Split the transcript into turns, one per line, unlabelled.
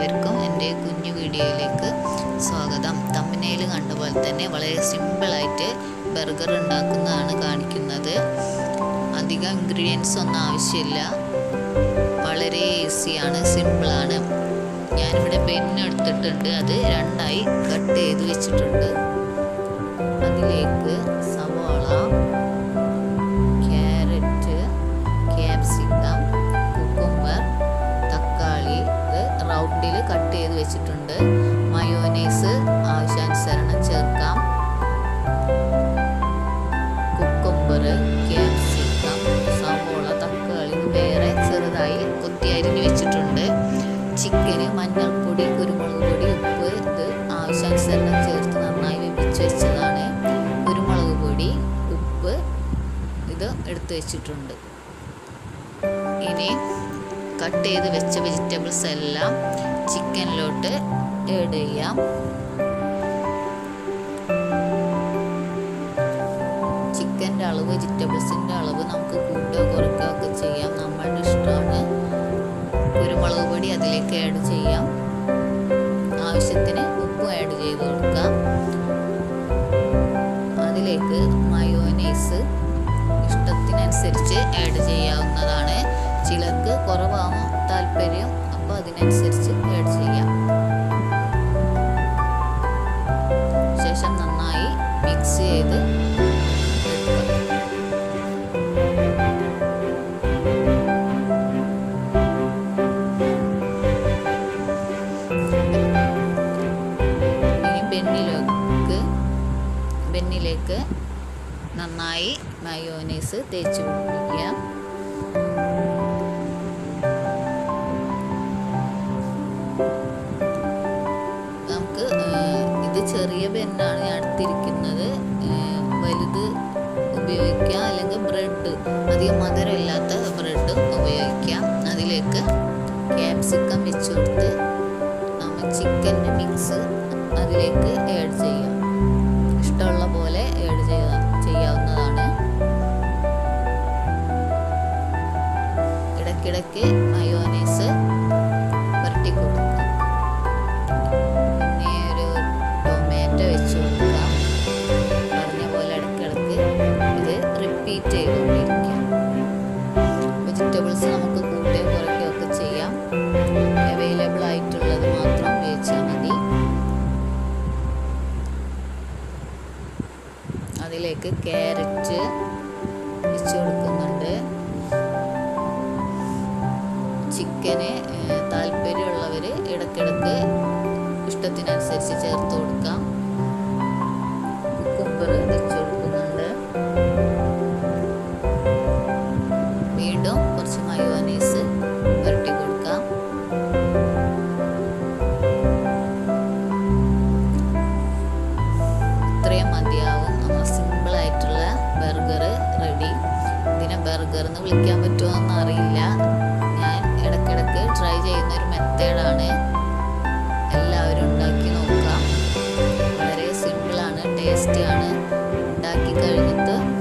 എല്ലാവർക്കും എൻ്റെ കുഞ്ഞു വീഡിയോയിലേക്ക് സ്വാഗതം തമ്പനയിൽ കണ്ട പോലെ തന്നെ വളരെ സിമ്പിളായിട്ട് ബർഗർ ഉണ്ടാക്കുന്നതാണ് കാണിക്കുന്നത് അധികം ഇൻഗ്രീഡിയൻസ് ഒന്നും ആവശ്യമില്ല വളരെ ഈസിയാണ് സിമ്പിളാണ് ഞാനിവിടെ പെണ്ണെടുത്തിട്ടുണ്ട് അത് രണ്ടായി കട്ട് ചെയ്ത് വെച്ചിട്ടുണ്ട് അതിലേക്ക് സവാള ക്യാരറ്റ് ക്യാപ്സിക്കം കുക്കുംബർ തക്കാളി ഇത് റൗണ്ടിൽ കട്ട് ചെയ്ത് വെച്ചിട്ടുണ്ട് മയോനൈസ് ആവശ്യാനുസരണം ചേർക്കാം കുക്കുംബർ ക്യാപ്സിക്കം സവോള തക്കാളി ഇത് വേറെ ചെറുതായി കൊത്തി അരിഞ്ഞ് വെച്ചിട്ടുണ്ട് ചിക്കന് മഞ്ഞൾപ്പൊടി കുരുമുളക് പൊടി ഉപ്പ് ഇത് ആവശ്യാനുസരണം ചേർത്ത് നന്നായി വെപ്പിച്ച് വെച്ചതാണ് കുരുമുളക് പൊടി ഉപ്പ് ഇത് എടുത്തു വെച്ചിട്ടുണ്ട് ഇനി കട്ട് ചെയ്ത് വെച്ച വെജിറ്റബിൾസ് എല്ലാം ചിക്കനിലോട്ട് ഏഡ് ചെയ്യാം ചിക്കൻ്റെ അളവ് വെജിറ്റബിൾസിൻ്റെ അളവ് നമുക്ക് കൂട്ടുകയോ കുറയ്ക്കുകയോ ഒക്കെ ചെയ്യാം നമ്മളുടെ ഇഷ്ടമാണ് കുരുമുളക് പൊടി അതിലേക്ക് ആഡ് ചെയ്യാം ആവശ്യത്തിന് ഉപ്പ് ആഡ് ചെയ്ത് കൊടുക്കാം അതിലേക്ക് മയോനൈസ് ഇഷ്ടത്തിനനുസരിച്ച് ആഡ് ചെയ്യാവുന്നതാണ് ചിലർക്ക് കുറവാകും താല്പര്യം അപ്പോൾ അതിനനുസരിച്ച് ആഡ് ചെയ്യാം ശേഷം നന്നായി മിക്സ് ചെയ്ത് എടുക്കുക ഇനി ബെന്നിലേക്ക് ബെന്നിലേക്ക് നന്നായി മയോനൈസ് തേച്ച് പിടിപ്പിക്കുക നമുക്ക് ഏഹ്, ഇത് ചെറിയ ബെന്നാണ് ഞാൻ എടുത്തിരിക്കുന്നത് ഏഹ്, വലുത് ഉപയോഗിക്കാം അല്ലെങ്കിൽ ബ്രെഡ് അധികം മധുരമില്ലാത്ത ബ്രെഡ് ഉപയോഗിക്കാം അതിലേക്ക് ക്യാപ്സിക്കം വെച്ച് കൊടുത്ത് നമ്മൾ ചിക്കൻ്റെ മിക്സ് അതിലേക്ക് ആഡ് ചെയ്യാം ഇഷ്ടമുള്ള പോലെ ആഡ് ചെയ്യാ ചെയ്യാവുന്നതാണ് ഇടയ്ക്കിടയ്ക്ക് മയോനൈസ് പുരട്ടി കൊടുക്കാം പിന്നെ ഒരു ടൊമാറ്റോ വെച്ച് കൊടുക്കാം പറഞ്ഞ പോലെ ഇടയ്ക്കിടയ്ക്ക് ഇത് റിപ്പീറ്റ് ചെയ്തുകൊണ്ടിരിക്കാം വെജിറ്റബിൾസ് നമുക്ക് കൂട്ടുകയോ കുറയ്ക്കുകയോ ഒക്കെ ചെയ്യാം അവൈലബിൾ ആയിട്ടുള്ളത് മാത്രം ഉപയോഗിച്ചാൽ മതി അതിലേക്ക് ക്യാരറ്റ് വെച്ച് കൊടുക്കുന്നുണ്ട് ചിക്കന് താല്പര്യമുള്ളവർ ഇടയ്ക്കിടയ്ക്ക് ഇഷ്ടത്തിനനുസരിച്ച് ചേർത്ത് കൊടുക്കാം കുക്കുംബർ വെച്ച് കൊടുക്കുന്നുണ്ട് വീണ്ടും കുറച്ച് മയോനൈസ് പുരട്ടി കൊടുക്കാം ഇത്രയും മതിയാവും നമ്മൾ സിമ്പിൾ ആയിട്ടുള്ള ബർഗർ റെഡി ഇതിനെ ബർഗർ എന്ന് വിളിക്കാൻ പറ്റുമോ എന്ന് അറിയില്ല ഞാൻ ഇടയ്ക്കിടയ്ക്ക് ട്രൈ ചെയ്യുന്ന ഒരു മെത്തേഡാണ് എല്ലാവരും ഉണ്ടാക്കി നോക്കാം വളരെ സിമ്പിളാണ് ടേസ്റ്റിയാണ് ഉണ്ടാക്കി കഴിഞ്ഞിട്ട്